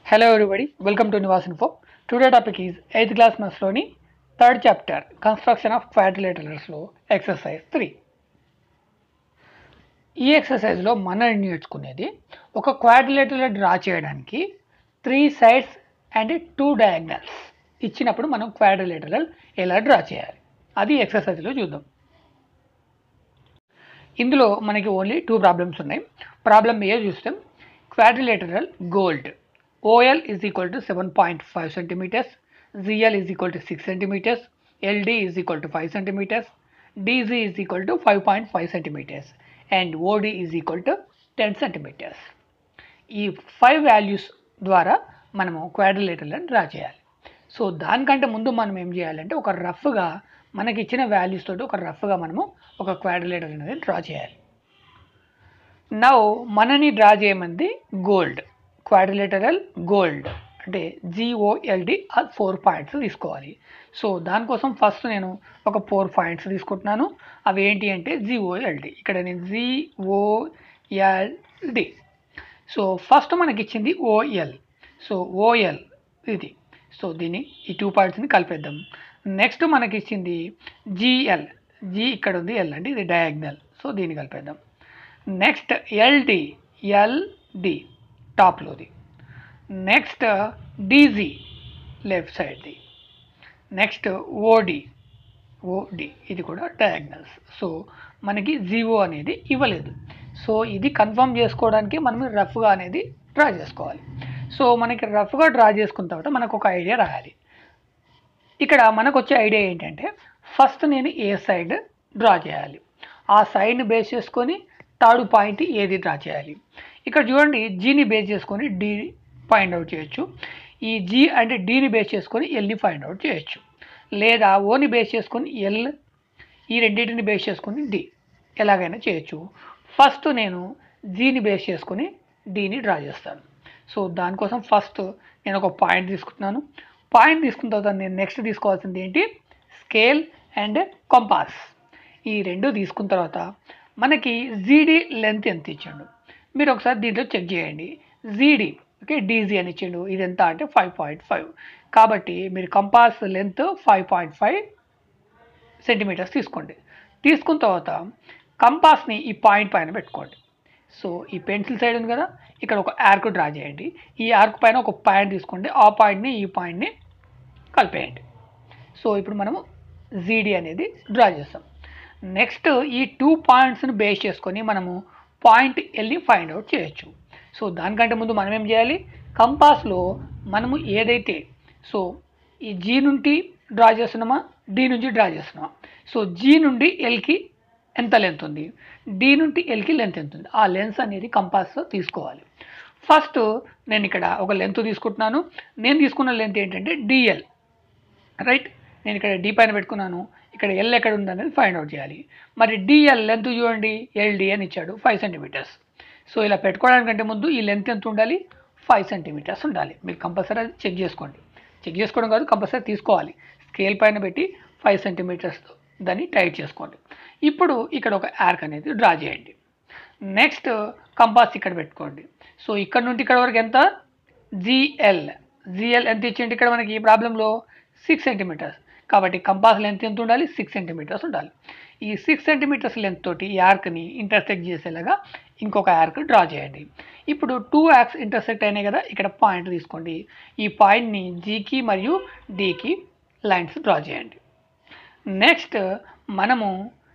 Hello everybody, welcome to Nivas Info. Today topic is 8th class maths లోని third chapter construction of క్వాడ్రిలేటరల్స్లో exercise three ఈ ఎక్సర్సైజ్లో మనం నేర్చుకునేది ఒక క్వాడ్రిలేటరల్ డ్రా చేయడానికి three sides and two diagonals ఇచ్చినప్పుడు మనం క్వాడ్రిలేటరల్ ఎలా డ్రా చేయాలి అది ఎక్సర్సైజ్లో చూద్దాం ఇందులో మనకి ఓన్లీ టూ ప్రాబ్లమ్స్ ఉన్నాయి ప్రాబ్లమ్ ఏ చూస్తాం quadrilateral gold OL is equal to seven point five centimetres GL is equal to six centimetres LD is equal to five centimetres DG is equal to five point five centimetres and OD is equal to ten centimetres ఈ five values ద్వారా మనము క్వాడ్రిలేటర్లను draw చేయాలి so దానికంటే ముందు మనం ఏం చేయాలంటే ఒక రఫ్గా మనకి ఇచ్చిన వాల్యూస్ తోటి ఒక రఫ్గా మనము ఒక క్వాడ్రిలేటర్ అనేది డ్రా చేయాలి నౌ మనని డ్రా చేయమంది గోల్డ్ క్వాడ్రిలేటరల్ గోల్డ్ అంటే జిఓఎల్డి ఫోర్ పాయింట్స్ తీసుకోవాలి సో దానికోసం ఫస్ట్ నేను ఒక ఫోర్ పాయింట్స్ తీసుకుంటున్నాను అవి ఏంటి అంటే జిఓఎల్డి ఇక్కడ నేను జిఓఎల్డి సో ఫస్ట్ మనకి ఇచ్చింది ఓఎల్ సో ఓఎల్ ఇది సో దీన్ని ఈ టూ పాయింట్స్ని కలిపేద్దాం నెక్స్ట్ మనకి ఇచ్చింది జిఎల్ జి ఇక్కడ ఉంది ఎల్ అంటే ఇది డయాగ్నల్ సో దీన్ని కలిపేద్దాం నెక్స్ట్ ఎల్డి ఎల్డి టాప్లోది నెక్స్ట్ డీజీ లెఫ్ట్ సైడ్ది నెక్స్ట్ ఓడి ఓడి ఇది కూడా డయాగ్నల్స్ సో మనకి జీవో అనేది ఇవ్వలేదు సో ఇది కన్ఫర్మ్ చేసుకోవడానికి మనం రఫ్గా అనేది డ్రా చేసుకోవాలి సో మనకి రఫ్గా డ్రా చేసుకున్న తర్వాత మనకు ఒక ఐడియా రాయాలి ఇక్కడ మనకు వచ్చే ఐడియా ఏంటంటే ఫస్ట్ నేను ఏ సైడ్ డ్రా చేయాలి ఆ సైడ్ని బేస్ చేసుకొని థర్డ్ పాయింట్ ఏది డ్రా చేయాలి ఇక్కడ చూడండి జీని బేస్ చేసుకొని డి ఫైండ్ అవుట్ చేయొచ్చు ఈ జీ అంటే డీని బేస్ చేసుకొని ఎల్ని ఫైండ్ అవుట్ చేయొచ్చు లేదా ఓని బేస్ చేసుకొని ఎల్ ఈ రెండింటిని బేస్ చేసుకొని డి ఎలాగైనా చేయొచ్చు ఫస్ట్ నేను జీని బేస్ చేసుకొని డీని డ్రా చేస్తాను సో దానికోసం ఫస్ట్ నేను ఒక పాయింట్ తీసుకుంటున్నాను పాయింట్ తీసుకున్న తర్వాత నేను నెక్స్ట్ తీసుకోవాల్సింది ఏంటి స్కేల్ అండ్ కంపాస్ ఈ రెండు తీసుకున్న తర్వాత మనకి జీడి లెంత్ ఎంత ఇచ్చాడు మీరు ఒకసారి దీంట్లో చెక్ చేయండి జీడి ఓకే డీజీ అని ఇచ్చిండు ఇది ఎంత అంటే ఫైవ్ పాయింట్ ఫైవ్ కాబట్టి మీరు compass length five point five centimetres తీసుకోండి తీసుకున్న తర్వాత కంపాస్ని ఈ పాయింట్ పైన పెట్టుకోండి సో ఈ పెన్సిల్ సైడ్ ఉంది కదా ఇక్కడ ఒక ఆర్క్ డ్రా చేయండి ఈ ఆర్క్ పైన ఒక పాయింట్ తీసుకోండి ఆ పాయింట్ని ఈ పాయింట్ని కలిపేయండి సో ఇప్పుడు మనము జీడి అనేది డ్రా చేస్తాం నెక్స్ట్ ఈ టూ పాయింట్స్ని బేస్ చేసుకొని మనము పాయింట్ వెళ్ళి ఫైండ్ అవుట్ చేయొచ్చు సో దానికంటే ముందు మనం ఏం చేయాలి కంపాస్లో మనము ఏదైతే సో ఈ జీ నుండి డ్రా చేస్తున్నామా డి నుంచి డ్రా చేస్తున్నామా సో జీ నుండి ఎల్కి ఎంత లెంత్ ఉంది డి నుండి ఎల్కి లెంత్ ఎంత ఉంది ఆ లెన్స్ అనేది కంపాస్లో తీసుకోవాలి ఫస్ట్ నేను ఇక్కడ ఒక లెంత్ తీసుకుంటున్నాను నేను తీసుకున్న లెంత్ ఏంటంటే డిఎల్ రైట్ నేను ఇక్కడ డి పైన పెట్టుకున్నాను ఇక్కడ ఎల్ ఎక్కడ ఉందనేది ఫైండ్ అవుట్ చేయాలి మరి డిఎల్ లెంత్ చూడండి ఎల్డి అని ఇచ్చాడు ఫైవ్ సెంటీమీటర్స్ సో ఇలా పెట్టుకోవడానికంటే ముందు ఈ లెంత్ ఎంత ఉండాలి ఫైవ్ సెంటీమీటర్స్ ఉండాలి మీరు కంపల్సరీ అది చెక్ చేసుకోండి చెక్ చేసుకోవడం కాదు కంపల్సరీ తీసుకోవాలి స్కేల్ పైన పెట్టి ఫైవ్ సెంటీమీటర్స్ దాన్ని టైట్ చేసుకోండి ఇప్పుడు ఇక్కడ ఒక యార్క్ అనేది డ్రా చేయండి నెక్స్ట్ కంపాస్ ఇక్కడ పెట్టుకోండి సో ఇక్కడ నుండి ఇక్కడ వరకు ఎంత జిఎల్ జిఎల్ ఎంత ఇచ్చిండి ఇక్కడ మనకి ఈ ప్రాబ్లంలో సిక్స్ సెంటీమీటర్స్ కాబట్టి కంపాస్ లెంత్ ఎంత ఉండాలి సిక్స్ సెంటీమీటర్స్ ఉండాలి ఈ సిక్స్ సెంటీమీటర్స్ లెంత్ తోటి ఈ ఆర్క్ని ఇంటర్సెక్ట్ చేసేలాగా ఇంకొక ఆర్క్ డ్రా చేయండి ఇప్పుడు టూ యార్క్స్ ఇంటర్సెక్ట్ అయినాయి కదా ఇక్కడ పాయింట్ తీసుకోండి ఈ పాయింట్ని జీకి మరియు డీకి లైన్స్ డ్రా చేయండి నెక్స్ట్ మనము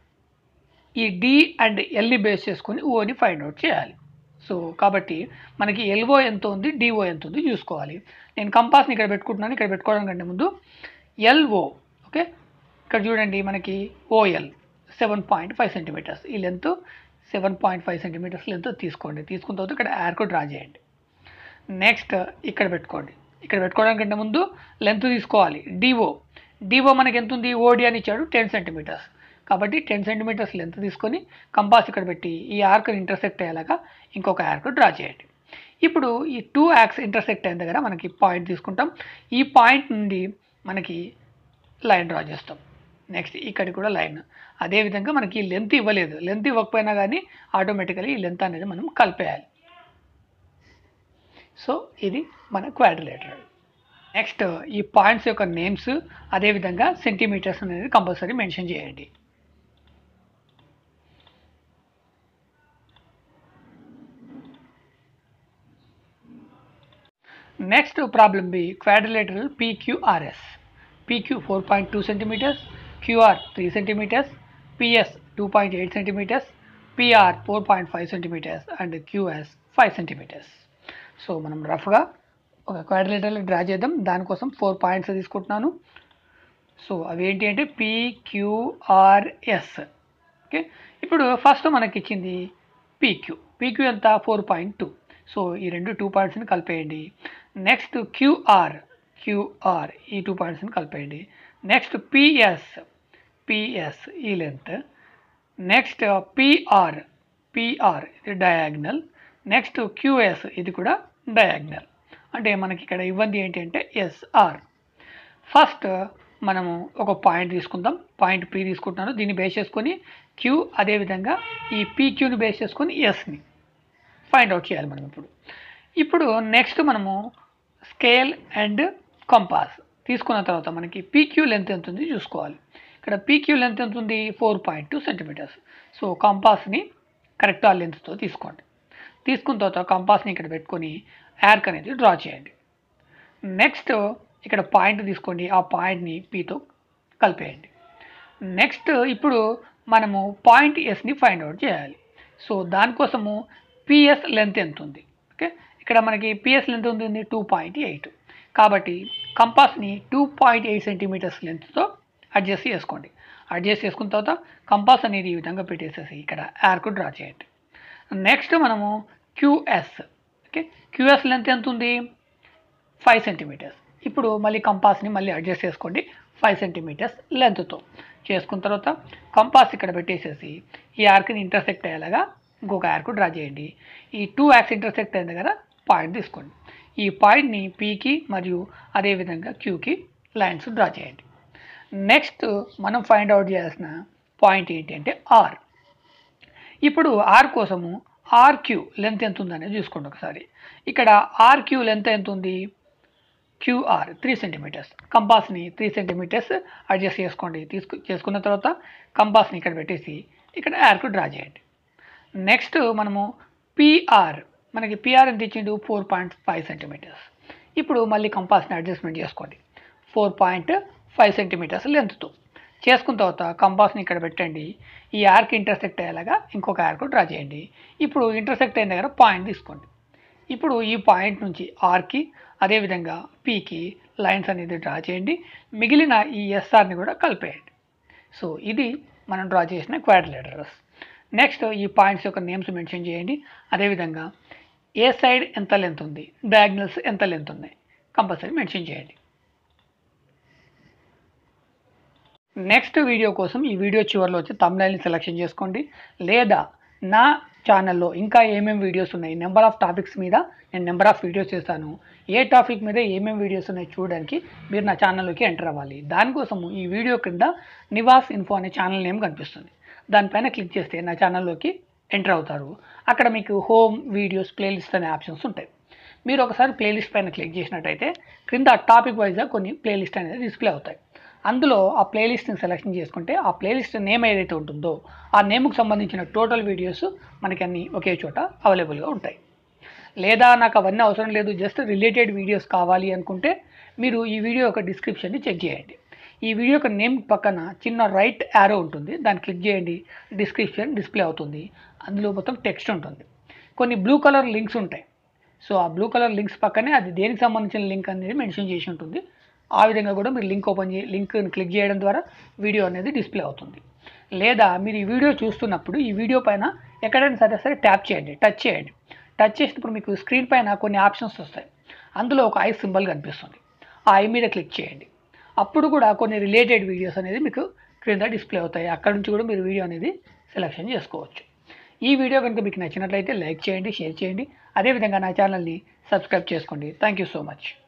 ఈ డి అండ్ ఎల్ని బేస్ చేసుకొని ఓని ఫైండ్ అవుట్ చేయాలి సో కాబట్టి మనకి ఎల్ఓ ఎంత ఉంది డిఓ ఎంత ఉంది చూసుకోవాలి నేను కంపాస్ని ఇక్కడ పెట్టుకుంటున్నాను ఇక్కడ పెట్టుకోవడం కంటే ముందు ఎల్ఓ ఓకే ఇక్కడ చూడండి మనకి OL seven point five centimetres ఈ length seven point five centimetres length తీసుకోండి తీసుకున్న తర్వాత ఇక్కడ యార్కు డ్రా చేయండి నెక్స్ట్ ఇక్కడ పెట్టుకోండి ఇక్కడ పెట్టుకోవడానికంటే ముందు లెంత్ తీసుకోవాలి డిఓ డిఓ మనకి ఎంత ఉంది ఓడి అని ఇచ్చాడు టెన్ సెంటీమీటర్స్ కాబట్టి టెన్ సెంటీమీటర్స్ లెంత్ తీసుకొని కంపాస్ ఇక్కడ పెట్టి ఈ ఆర్క్ని ఇంటర్సెక్ట్ అయ్యేలాగా ఇంకొక ఆర్క్ డ్రా చేయండి ఇప్పుడు ఈ టూ యాక్స్ ఇంటర్సెక్ట్ అయిన దగ్గర మనకి పాయింట్ తీసుకుంటాం ఈ పాయింట్ నుండి మనకి లైన్ డ్రా చేస్తాం నెక్స్ట్ ఇక్కడికి కూడా లైన్ అదేవిధంగా మనకి లెంత్ ఇవ్వలేదు లెంత్ ఇవ్వకపోయినా కానీ ఆటోమేటికలీ ఈ లెంత్ అనేది మనం కలిపేయాలి సో ఇది మన క్వాడ్రిలేటరల్ నెక్స్ట్ ఈ పాయింట్స్ యొక్క నేమ్స్ అదేవిధంగా సెంటీమీటర్స్ అనేది కంపల్సరీ మెన్షన్ చేయండి next problem B quadrilateral PQRS PQ four point two centimetres QR three centimetres PS two point eight centimetres PR four point five centimetres and QS five centimetres so మనం రఫ్గా ఒక quadrilateral draw చేద్దాం దానికోసం four points తీసుకుంటున్నాను so అవి ఏంటి అంటే PQRS okay ఇప్పుడు ఫస్ట్ మనకి ఇచ్చింది పీక్యూ పీక్యూ ఎంత ఫోర్ పాయింట్ టూ సో ఈ రెండు టూ పాయింట్స్ని కలిపేయండి నెక్స్ట్ క్యూఆర్ క్యూఆర్ ఈ టూ పాయింట్స్ని కలిపేయండి నెక్స్ట్ పిఎస్ పిఎస్ ఈ లెంత్ నెక్స్ట్ పిఆర్ పిఆర్ ఇది డయాగ్నల్ నెక్స్ట్ క్యూఎస్ ఇది కూడా డయాగ్నల్ అంటే మనకి ఇక్కడ ఇవ్వండి ఏంటి అంటే ఎస్ఆర్ ఫస్ట్ మనము ఒక పాయింట్ తీసుకుందాం పాయింట్ పి తీసుకుంటున్నాను దీన్ని బేస్ చేసుకొని క్యూ అదేవిధంగా ఈ పీక్యూని బేస్ చేసుకొని ఎస్ని ఫైండ్ అవుట్ చేయాలి మనం ఇప్పుడు ఇప్పుడు నెక్స్ట్ మనము స్కేల్ అండ్ కంపాస్ తీసుకున్న తర్వాత మనకి పీక్యూ లెంత్ ఎంత ఉంది చూసుకోవాలి ఇక్కడ పీక్యూ లెంత్ ఎంత ఉంది four point two centimetres so కంపాస్ని కరెక్ట్ ఆ లెంత్తో తీసుకోండి తీసుకున్న తర్వాత కంపాస్ని ఇక్కడ పెట్టుకొని యార్క్ అనేది డ్రా చేయండి నెక్స్ట్ ఇక్కడ పాయింట్ తీసుకోండి ఆ పాయింట్ని పీతో కలిపేయండి నెక్స్ట్ ఇప్పుడు మనము పాయింట్ ఎస్ని ఫైండ్ అవుట్ చేయాలి సో దానికోసము పిఎస్ లెంత్ ఎంత ఉంది ఓకే ఇక్కడ మనకి పిఎస్ లెంత్ ఉంటుంది టూ పాయింట్ ఎయిట్ కాబట్టి కంపాస్ని టూ పాయింట్ ఎయిట్ సెంటీమీటర్స్ లెంత్తో అడ్జస్ట్ చేసుకోండి అడ్జస్ట్ చేసుకున్న తర్వాత కంపాస్ అనేది ఈ విధంగా పెట్టేసేసి ఇక్కడ యార్కు డ్రా చేయండి నెక్స్ట్ మనము క్యూఎస్ ఓకే క్యూఎస్ లెంత్ ఎంత ఉంది ఫైవ్ సెంటీమీటర్స్ ఇప్పుడు మళ్ళీ కంపాస్ని మళ్ళీ అడ్జస్ట్ చేసుకోండి ఫైవ్ సెంటీమీటర్స్ లెంత్తో చేసుకున్న తర్వాత కంపాస్ ఇక్కడ పెట్టేసేసి ఈ ఆర్క్ని ఇంటర్సెక్ట్ అయ్యేలాగా ఇంకొక ఆర్క్ డ్రా చేయండి ఈ టూ యాక్స్ ఇంటర్సెక్ట్ అయిన దగ్గర పాయింట్ తీసుకోండి ఈ పాయింట్ని పీకి మరియు అదేవిధంగా క్యూకి లైన్స్ డ్రా చేయండి నెక్స్ట్ మనం ఫైండ్ అవుట్ చేయాల్సిన పాయింట్ ఏంటి అంటే ఆర్ ఇప్పుడు ఆర్ కోసము ఆర్క్యూ లెంత్ ఎంత ఉందనేది చూసుకోండి ఒకసారి ఇక్కడ ఆర్క్యూ లెంత్ ఎంత ఉంది క్యూఆర్ త్రీ సెంటీమీటర్స్ కంపాస్ని త్రీ సెంటీమీటర్స్ అడ్జస్ట్ చేసుకోండి తీసుకు చేసుకున్న తర్వాత కంపాస్ని ఇక్కడ పెట్టేసి ఇక్కడ ఆర్కు డ్రా చేయండి నెక్స్ట్ మనము పిఆర్ మనకి పిఆర్ ఎంత ఇచ్చిండు ఫోర్ పాయింట్ ఫైవ్ సెంటీమీటర్స్ ఇప్పుడు మళ్ళీ కంపాస్ని అడ్జస్ట్మెంట్ చేసుకోండి ఫోర్ పాయింట్ ఫైవ్ సెంటీమీటర్స్ లెంత్తో చేసుకున్న తర్వాత కంపాస్ని ఇక్కడ పెట్టండి ఈ ఆర్క్ ఇంటర్సెక్ట్ అయ్యేలాగా ఇంకొక ఆర్క్ డ్రా చేయండి ఇప్పుడు ఇంటర్సెక్ట్ అయిన దగ్గర పాయింట్ తీసుకోండి ఇప్పుడు ఈ పాయింట్ నుంచి ఆర్కి అదేవిధంగా పీకి లైన్స్ అనేది డ్రా చేయండి మిగిలిన ఈ ఎస్ఆర్ని కూడా కలిపేయండి సో ఇది మనం డ్రా చేసిన క్వాడ్రిలేటరస్ నెక్స్ట్ ఈ పాయింట్స్ యొక్క నేమ్స్ మెన్షన్ చేయండి అదేవిధంగా ఏ సైడ్ ఎంత లెంత్ ఉంది డయాగ్నల్స్ ఎంత లెంత్ ఉన్నాయి కంపల్సరీ మెన్షన్ చేయండి నెక్స్ట్ వీడియో కోసం ఈ వీడియో చివరిలో వచ్చి తమ్నైల్ని సెలెక్షన్ చేసుకోండి లేదా నా ఛానల్లో ఇంకా ఏమేమి వీడియోస్ ఉన్నాయి నెంబర్ ఆఫ్ టాపిక్స్ మీద నేను నెంబర్ ఆఫ్ వీడియోస్ చేస్తాను ఏ టాపిక్ మీద ఏమేమి వీడియోస్ ఉన్నాయి చూడడానికి మీరు నా ఛానల్లోకి ఎంటర్ అవ్వాలి దానికోసం ఈ వీడియో కింద నివాస్ ఇన్ఫో అనే ఛానల్ నేమ్ కనిపిస్తుంది దానిపైన క్లిక్ చేస్తే నా ఛానల్లోకి ఎంటర్ అవుతారు అక్కడ మీకు హోమ్ వీడియోస్ ప్లేలిస్ట్ అనే ఆప్షన్స్ ఉంటాయి మీరు ఒకసారి ప్లేలిస్ట్ పైన క్లిక్ చేసినట్టయితే క్రింద టాపిక్ వైజ్గా కొన్ని ప్లేలిస్ట్ అనేది డిస్ప్లే అవుతాయి అందులో ఆ ప్లేలిస్ట్ని సెలెక్షన్ చేసుకుంటే ఆ ప్లేలిస్ట్ నేమ్ ఏదైతే ఉంటుందో ఆ నేమ్కి సంబంధించిన టోటల్ వీడియోస్ మనకి అన్ని ఒకే చోట అవైలబుల్గా ఉంటాయి లేదా నాకు అవన్నీ అవసరం లేదు జస్ట్ రిలేటెడ్ వీడియోస్ కావాలి అనుకుంటే మీరు ఈ వీడియో యొక్క డిస్క్రిప్షన్ని చెక్ చేయండి ఈ వీడియో యొక్క నేమ్ పక్కన చిన్న రైట్ యారో ఉంటుంది దాన్ని క్లిక్ చేయండి డిస్క్రిప్షన్ డిస్ప్లే అవుతుంది అందులో మొత్తం టెక్స్ట్ ఉంటుంది కొన్ని బ్లూ కలర్ లింక్స్ ఉంటాయి సో ఆ బ్లూ కలర్ లింక్స్ పక్కనే అది దేనికి సంబంధించిన లింక్ అనేది మెన్షన్ చేసి ఉంటుంది ఆ విధంగా కూడా మీరు లింక్ ఓపెన్ చే లింక్ క్లిక్ చేయడం ద్వారా వీడియో అనేది డిస్ప్లే అవుతుంది లేదా మీరు ఈ వీడియో చూస్తున్నప్పుడు ఈ వీడియో పైన ఎక్కడైనా సరే సరే ట్యాప్ చేయండి టచ్ చేయండి టచ్ చేసినప్పుడు మీకు స్క్రీన్ పైన కొన్ని ఆప్షన్స్ వస్తాయి అందులో ఒక ఐ సింబల్ కనిపిస్తుంది ఆ ఐ మీద క్లిక్ చేయండి అప్పుడు కూడా కొన్ని రిలేటెడ్ వీడియోస్ అనేది మీకు క్రింద డిస్ప్లే అవుతాయి అక్కడ నుంచి కూడా మీరు వీడియో అనేది సెలెక్షన్ చేసుకోవచ్చు ఈ వీడియో కనుక మీకు నచ్చినట్లయితే లైక్ చేయండి షేర్ చేయండి అదేవిధంగా నా ఛానల్ని సబ్స్క్రైబ్ చేసుకోండి థ్యాంక్ యూ సో మచ్